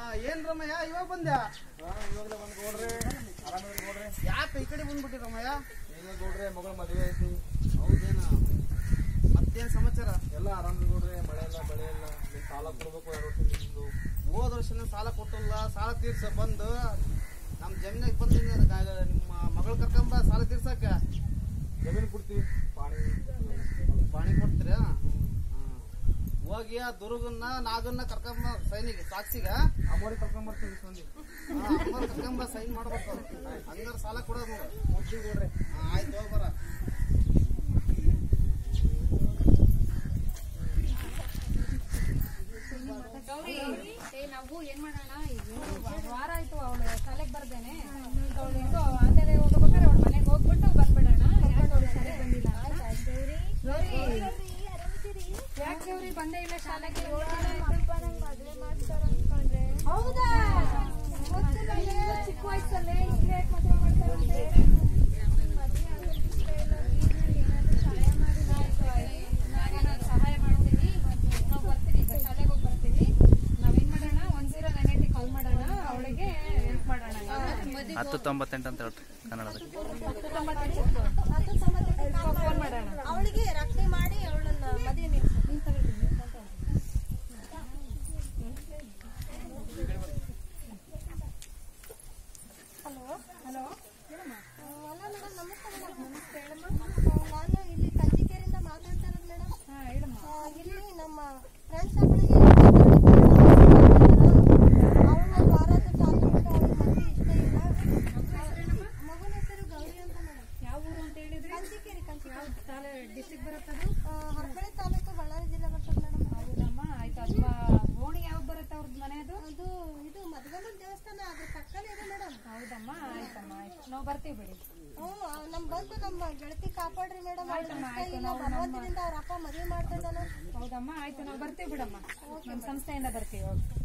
ಏನ್ ರಮಯ್ಯ ಇವಾಗ ಬಂದ್ಯಾ ಇವಾಗಲೇ ಬಂದು ನೋಡ್ರಿ ಆರಾಮಿದ್ರಿ ನೋಡ್ರಿ ಯಾಕೆ ಈ ಕಡೆ ಬಂದ್ಬಿಟ್ಟಿ ರಮಯ್ಯ ಏನೇ ನೋಡ್ರಿ ಮಗಳ ಮದುವೆ ಐತಿ ಹೌದೇನ ಮತ್ತೇನ್ ಸಮಾಚಾರ ಎಲ್ಲ ಆರಾಮಿದ್ರಿ ನೋಡ್ರಿ ಮಳೆ ಇಲ್ಲ ಬೆಳೆ ಇಲ್ಲ ನಿಮ್ ಸಾಲ ಕೊಡ್ಬೇಕು ಎರಡು ವರ್ಷ ನಿಮ್ದು ಹೋದ ವರ್ಷನ ಸಾಲ ಕೊಟ್ಟಿಲ್ಲ ಸಾಲ ತೀರ್ಸ ಬಂದು ನಮ್ ಜಮೀನಾಗ ಬಂದಿನಿ ಅದಕ್ಕ ನಿಮ್ಮ ಮಗಳ ಕರ್ಕೊಂಬ ಸಾಲ ತೀರ್ಸಕ್ಕ ಜಮೀನು ಕೊಡ್ತೀವಿ ಪಾಣಿ ಪಾಣಿ ಕೊಡ್ತೀರ ಹೋಗಿ ಆ ದುರ್ಗನ್ನ ನಾಗನ್ನ ಕರ್ಕೊಂಬ ಸೈನಿಗೆ ಸಾಕ್ಷಿಗ ಅಮ್ಮೋರಿ ಕರ್ಕೊಂಡ್ ಬರ್ತೀವಿ ಇಷ್ಟ್ ಮಂದಿ ಅಮ್ಮನ್ ಕರ್ಕೊಂಬ ಸೈನ್ ಮಾಡ್ಬೇಕು ಹಂಗಾರ ಸಾಲ ಕೊಡೋದು ನೋಡು ಕೊಡ್ತೀವಿ ನೋಡ್ರಿ ಹಾ, ಆಯ್ತು ಹೋಗ್ಬರ ಗೌರಿ ಏ ನಾವು ಏನ್ ಮಾಡೋಣ ಈಗ ಒಂದ್ ವಾರ ಆಯ್ತು ಅವಳು ಶಾಲೆಗೆ ಬರ್ದೇನೆ ಅವಳು ಇದು ಆಮೇಲೆ ಹೋಗ್ಬೇಕಾದ್ರೆ ಅವಳ ಮನೆಗೆ ಹೋಗ್ಬಿಟ್ಟು ಬಂದ್ಬಿಡೋಣ ಯಾಕೆ ಅವ್ಳು ಶಾಲೆಗೆ ಬಂದಿಲ್ಲ ಅಂತ. ಗೌರಿ ಯಾಕೆ ಗೌರಿ ಬಂದೇ ಇಲ್ಲ ಶಾಲೆಗೆ ಹೌದಾ ಗೊತ್ತಿಲ್ಲ ಏ, ಚಿಕ್ಕ ವಯಸ್ಸಲ್ಲೇ ಇಲ್ಲೇ ಯಾಕ್ ಮದ್ವೆ ಮಾಡ್ತಾರಂತೆ ನಾವೇನಾದ್ರು ಸಹಾಯ ಮಾಡ್ತೀವಿ ನಾವು ಬರ್ತೀವಿ ಈಗ ಶಾಲೆಗೆ ಹೋಗಿ ಬರ್ತೀವಿ ನಾವೇನ್ ಮಾಡೋಣ ಒಂದ್ ಜೀರೋ ನೈನ್ ಏಟಿ ಕಾಲ್ ಮಾಡೋಣ ಅವಳಿಗೆ ಹೆಲ್ಪ್ ಮಾಡೋಣ ಹತ್ತು ತೊಂಬತ್ತೆಂಟು ಅಂತ ಹೇಳ್ರಿ ಕನ್ನಡದಲ್ಲಿ ಫೋನ್ ಮಾಡೋಣ ಅವಳಿಗೆ ರಕ್ಷಣೆ ಮಾಡಿ ಅವಳನ್ನ ಮದುವೆ ನಿಲ್ಸು ಹಲೋ ಹಲೋ ಅಲ್ಲ ಮೇಡಮ್ ನಮಸ್ತೆ ಮೇಡಮ್ ನಮಸ್ತೆ ಹೇಳಮ್ಮ ನಾನು ಇಲ್ಲಿ ಕಂಚಿಕೇರಿಂದ ಮಾತಾಡ್ತಾ ಇರೋದು ಮೇಡಮ್ ಹಾ ಹೇಳಮ್ಮ ಇಲ್ಲಿ ನಮ್ಮ ಫ್ರೆಂಡ್ಸ್ ಒಬ್ಬಳಿಗೆ ಅವಳು ವಾರದ ಚಾಲು ಬಿಟ್ಟು ಅವಳಿಗೆ ಮದುವೆ ಇಷ್ಟ ಇಲ್ಲ ಮಗನ ಹೆಸರು ಗೌರಿ ಅಂತ ಮೇಡಮ್ ಯಾವ ಊರು ಅಂತ ಹೇಳಿದ್ರಿ ಕಂಚಿಕೇರಿ ಕಂಚಿಕೇರಿ ಯಾವ ತಾಲೇ ಡಿಸ್ಟಿಕ್ ಬರುತ್ತದು ಹರಪಳ್ಳಿ ತಾಲೂಕು ಬಳ್ಳಾರಿ ಜಿಲ್ಲೆ ಬರ್ತದೆ ಮೇಡಮ್ ಹೌದಮ್ಮ ಆಯ್ತು ಅಥವಾ ಓಣಿ ಯಾವ್ದು ಬರುತ್ತೆ ಅವ್ರದ್ದು ಮನೆ ಅದು ಅದು ಇದು ಮದಗಮ್ಮನ ದೇವಸ್ಥಾನ ಅದ್ರ ಪಕ್ಕನೇ ಇದೆ ಮೇಡಮ್ ಹೌದಮ್ಮ ಆಯ್ತಮ್ಮ ಆಯ್ತು ನಾವು ಬರ್ತೀವಿ ಬಿಡಿ ಹ್ಞೂ ನಮ್ ಬಂದು ನಮ್ಮ ಗೆಳತಿ ಕಾಪಾಡ್ರಿ ಮೇಡಮ್ ಆಯ್ತಮ್ಮ, ಆಯ್ತು, ಇಲ್ಲ ನಾವು ಬಲವಂತದಿಂದ ಅವ್ರ ಅಪ್ಪ ಮದುವೆ ಮಾಡ್ತಾ ಇದ್ದಾನೆ ಹೌದಮ್ಮ ಆಯ್ತು ನಾವು ಬರ್ತೀವಿ ಬಿಡಮ್ಮ ನಮ್ಮ ಸಂಸ್ಥೆಯಿಂದ ಬರ್ತೀವಿ ಹೋಗಿ